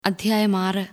അധ്യായം ആറ്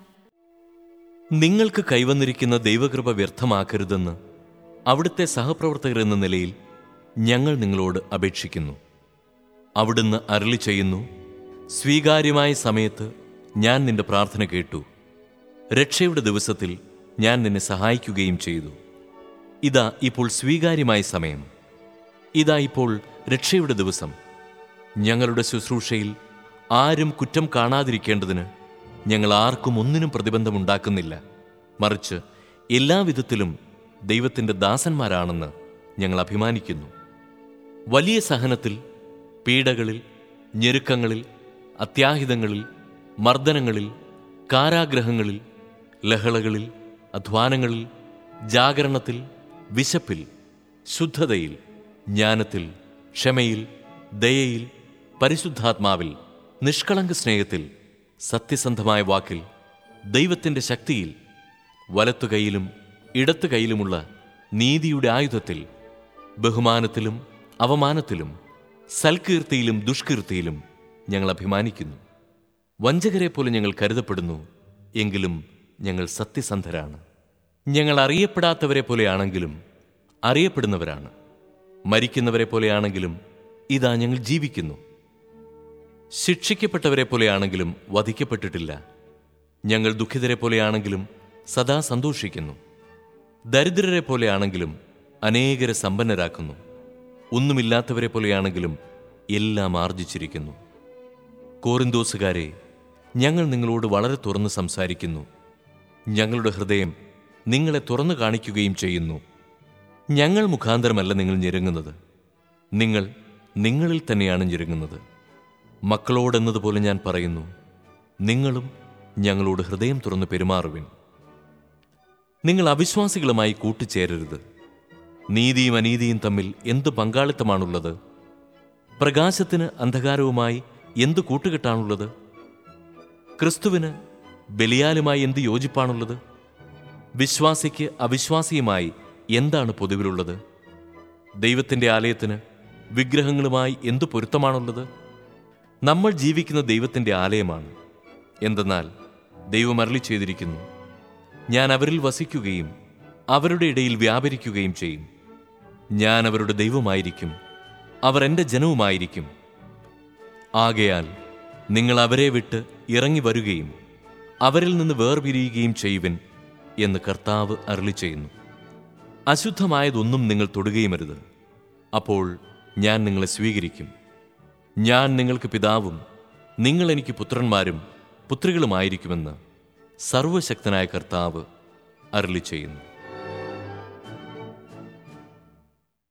നിങ്ങൾക്ക് കൈവന്നിരിക്കുന്ന ദൈവകൃപ വ്യർത്ഥമാക്കരുതെന്ന് അവിടുത്തെ സഹപ്രവർത്തകർ എന്ന നിലയിൽ ഞങ്ങൾ നിങ്ങളോട് അപേക്ഷിക്കുന്നു അവിടുന്ന് അരളി ചെയ്യുന്നു സ്വീകാര്യമായ സമയത്ത് ഞാൻ നിന്റെ പ്രാർത്ഥന കേട്ടു രക്ഷയുടെ ദിവസത്തിൽ ഞാൻ നിന്നെ സഹായിക്കുകയും ചെയ്തു ഇതാ ഇപ്പോൾ സ്വീകാര്യമായ സമയം ഇതാ ഇപ്പോൾ രക്ഷയുടെ ദിവസം ഞങ്ങളുടെ ശുശ്രൂഷയിൽ ആരും കുറ്റം കാണാതിരിക്കേണ്ടതിന് ഞങ്ങൾ ആർക്കും ഒന്നിനും പ്രതിബന്ധമുണ്ടാക്കുന്നില്ല മറിച്ച് എല്ലാവിധത്തിലും ദൈവത്തിൻ്റെ ദാസന്മാരാണെന്ന് ഞങ്ങൾ അഭിമാനിക്കുന്നു വലിയ സഹനത്തിൽ പീഡകളിൽ ഞെരുക്കങ്ങളിൽ അത്യാഹിതങ്ങളിൽ മർദ്ദനങ്ങളിൽ കാരാഗ്രഹങ്ങളിൽ ലഹളകളിൽ അധ്വാനങ്ങളിൽ ജാഗരണത്തിൽ വിശപ്പിൽ ശുദ്ധതയിൽ ജ്ഞാനത്തിൽ ക്ഷമയിൽ ദയയിൽ പരിശുദ്ധാത്മാവിൽ നിഷ്കളങ്ക സ്നേഹത്തിൽ സത്യസന്ധമായ വാക്കിൽ ദൈവത്തിൻ്റെ ശക്തിയിൽ വലത്തുകൈയിലും ഇടത്തു കൈയിലുമുള്ള നീതിയുടെ ആയുധത്തിൽ ബഹുമാനത്തിലും അവമാനത്തിലും സൽകീർത്തിയിലും ദുഷ്കീർത്തിയിലും ഞങ്ങൾ അഭിമാനിക്കുന്നു വഞ്ചകരെ പോലെ ഞങ്ങൾ കരുതപ്പെടുന്നു എങ്കിലും ഞങ്ങൾ സത്യസന്ധരാണ് ഞങ്ങൾ അറിയപ്പെടാത്തവരെ പോലെയാണെങ്കിലും അറിയപ്പെടുന്നവരാണ് മരിക്കുന്നവരെ പോലെയാണെങ്കിലും ഇതാ ഞങ്ങൾ ജീവിക്കുന്നു ശിക്ഷിക്കപ്പെട്ടവരെ പോലെയാണെങ്കിലും വധിക്കപ്പെട്ടിട്ടില്ല ഞങ്ങൾ ദുഃഖിതരെ പോലെയാണെങ്കിലും സദാ സന്തോഷിക്കുന്നു ദരിദ്രരെ പോലെയാണെങ്കിലും അനേകരെ സമ്പന്നരാക്കുന്നു ഒന്നുമില്ലാത്തവരെ പോലെയാണെങ്കിലും എല്ലാം ആർജിച്ചിരിക്കുന്നു കോറിന്തോസുകാരെ ഞങ്ങൾ നിങ്ങളോട് വളരെ തുറന്ന് സംസാരിക്കുന്നു ഞങ്ങളുടെ ഹൃദയം നിങ്ങളെ തുറന്നു കാണിക്കുകയും ചെയ്യുന്നു ഞങ്ങൾ മുഖാന്തരമല്ല നിങ്ങൾ ഞെരുങ്ങുന്നത് നിങ്ങൾ നിങ്ങളിൽ തന്നെയാണ് ഞെരുങ്ങുന്നത് മക്കളോടെന്നതുപോലെ ഞാൻ പറയുന്നു നിങ്ങളും ഞങ്ങളോട് ഹൃദയം തുറന്ന് പെരുമാറുവിൻ നിങ്ങൾ അവിശ്വാസികളുമായി കൂട്ടുചേരരുത് നീതിയും അനീതിയും തമ്മിൽ എന്ത് പങ്കാളിത്തമാണുള്ളത് പ്രകാശത്തിന് അന്ധകാരവുമായി എന്ത് കൂട്ടുകെട്ടാണുള്ളത് ക്രിസ്തുവിന് ബലിയാലുമായി എന്ത് യോജിപ്പാണുള്ളത് വിശ്വാസിക്ക് അവിശ്വാസിയുമായി എന്താണ് പൊതുവിലുള്ളത് ദൈവത്തിൻ്റെ ആലയത്തിന് വിഗ്രഹങ്ങളുമായി എന്തു പൊരുത്തമാണുള്ളത് നമ്മൾ ജീവിക്കുന്ന ദൈവത്തിൻ്റെ ആലയമാണ് എന്തെന്നാൽ ദൈവം അരളി ചെയ്തിരിക്കുന്നു ഞാൻ അവരിൽ വസിക്കുകയും അവരുടെ ഇടയിൽ വ്യാപരിക്കുകയും ചെയ്യും ഞാൻ അവരുടെ ദൈവമായിരിക്കും അവർ എൻ്റെ ജനവുമായിരിക്കും ആകയാൽ നിങ്ങൾ അവരെ വിട്ട് ഇറങ്ങി വരുകയും അവരിൽ നിന്ന് വേർപിരിയുകയും ചെയ്യുവിൻ എന്ന് കർത്താവ് അരളി ചെയ്യുന്നു അശുദ്ധമായതൊന്നും നിങ്ങൾ തൊടുകയുമരുത് അപ്പോൾ ഞാൻ നിങ്ങളെ സ്വീകരിക്കും ഞാൻ നിങ്ങൾക്ക് പിതാവും നിങ്ങൾ എനിക്ക് പുത്രന്മാരും പുത്രികളുമായിരിക്കുമെന്ന് സർവശക്തനായ കർത്താവ് അരളി ചെയ്യുന്നു